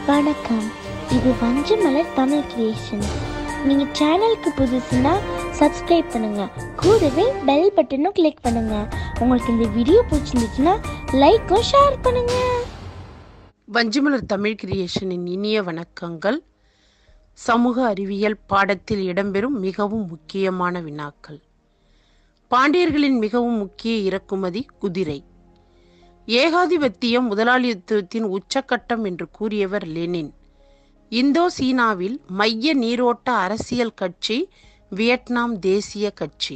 வணக்கம் இது வஞ்சமலர் தமிழ் கிரியேஷன் நீங்க சேனலுக்கு புதுசுன்னா சப்ஸ்கிரைப் பண்ணுங்க கூடவே பெல் பட்டனும் கிளிக் பண்ணுங்க உங்களுக்கு இந்த வீடியோ பிடிச்சிருந்துச்சுன்னா லைக்கும் ஷேர் பண்ணுங்க வஞ்சிமலர் தமிழ் கிரியேஷனின் இனிய வணக்கங்கள் சமூக அறிவியல் பாடத்தில் இடம்பெறும் மிகவும் முக்கியமான வினாக்கள் பாண்டியர்களின் மிகவும் முக்கிய இறக்குமதி குதிரை ஏகாதிபத்தியம் முதலாளித்துவத்தின் உச்சக்கட்டம் என்று கூறியவர் லெனின் இந்தோ சீனாவில் மைய நீரோட்ட அரசியல் கட்சி வியட்நாம் தேசிய கட்சி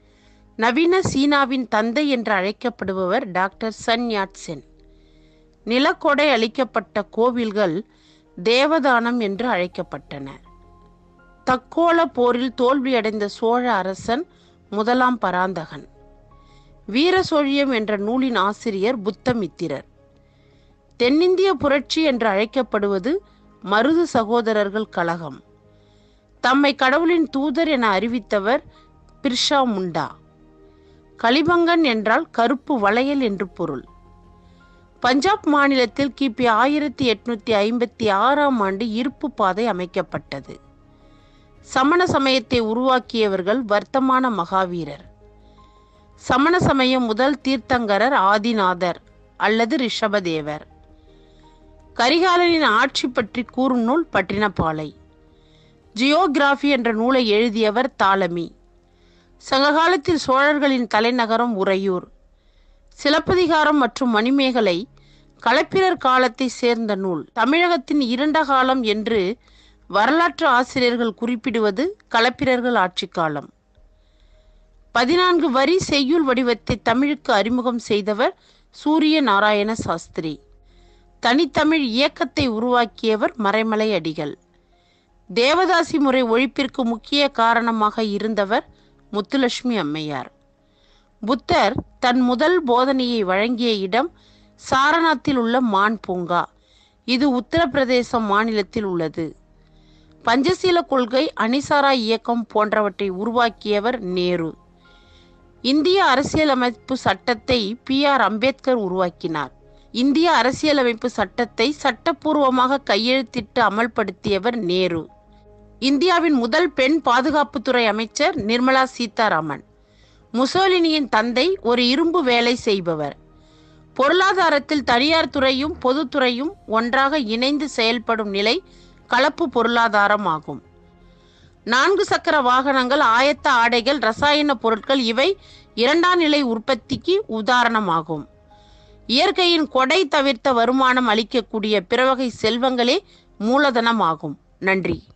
நவீன சீனாவின் தந்தை என்று அழைக்கப்படுபவர் டாக்டர் சன் யாட் சென் நிலக்கொடை அளிக்கப்பட்ட கோவில்கள் தேவதானம் என்று அழைக்கப்பட்டன தக்கோல போரில் தோல்வியடைந்த சோழ அரசன் முதலாம் பராந்தகன் வீர சோழியம் என்ற நூலின் ஆசிரியர் புத்தமித்திரர் தென்னிந்திய புரட்சி என்று அழைக்கப்படுவது மருது சகோதரர்கள் கழகம் தம்மை கடவுளின் தூதர் என அறிவித்தவர் பிர்ஷா முண்டா கலிபங்கன் என்றால் கருப்பு வளையல் என்று பொருள் பஞ்சாப் மாநிலத்தில் கிபி ஆயிரத்தி எட்நூத்தி ஐம்பத்தி ஆறாம் ஆண்டு இருப்பு பாதை அமைக்கப்பட்டது சமண சமயத்தை உருவாக்கியவர்கள் வர்த்தமான மகாவீரர் சமண சமயம் முதல் தீர்த்தங்கரர் ஆதிநாதர் அல்லது ரிஷபதேவர் கரிகாலனின் ஆட்சி பற்றி கூறும் நூல் பட்டினப்பாலை ஜியோகிராஃபி என்ற நூலை எழுதியவர் தாலமி சங்ககாலத்தில் சோழர்களின் தலைநகரம் உறையூர் சிலப்பதிகாரம் மற்றும் மணிமேகலை களப்பிரர் காலத்தை சேர்ந்த நூல் தமிழகத்தின் இருண்ட காலம் என்று வரலாற்று ஆசிரியர்கள் குறிப்பிடுவது களப்பிரர்கள் ஆட்சி காலம் பதினான்கு வரி செய்யுள் வடிவத்தை தமிழுக்கு அறிமுகம் செய்தவர் சூரிய நாராயண சாஸ்திரி தனித்தமிழ் இயக்கத்தை உருவாக்கியவர் மறைமலை அடிகள் தேவதாசி முறை ஒழிப்பிற்கு முக்கிய காரணமாக இருந்தவர் முத்துலட்சுமி அம்மையார் புத்தர் தன் முதல் போதனையை வழங்கிய இடம் சாரநாத்தில் உள்ள மான் பூங்கா இது உத்தரப்பிரதேசம் மாநிலத்தில் உள்ளது பஞ்சசீல கொள்கை அணிசாரா இயக்கம் போன்றவற்றை உருவாக்கியவர் நேரு இந்திய அரசியலமைப்பு சட்டத்தை பி ஆர் அம்பேத்கர் உருவாக்கினார் இந்திய அரசியலமைப்பு சட்டத்தை சட்டப்பூர்வமாக கையெழுத்திட்டு அமல்படுத்தியவர் நேரு இந்தியாவின் முதல் பெண் பாதுகாப்புத்துறை அமைச்சர் நிர்மலா சீதாராமன் முசோலினியின் தந்தை ஒரு இரும்பு வேலை செய்பவர் பொருளாதாரத்தில் தனியார் துறையும் பொதுத்துறையும் ஒன்றாக இணைந்து செயல்படும் நிலை கலப்பு பொருளாதாரம் ஆகும் நான்கு சக்கர வாகனங்கள் ஆயத்த ஆடைகள் ரசாயன பொருட்கள் இவை இரண்டாம் நிலை உற்பத்திக்கு உதாரணமாகும் இயற்கையின் கொடை தவிர்த்த வருமானம் அளிக்கக்கூடிய பிறவகை செல்வங்களே மூலதனமாகும் நன்றி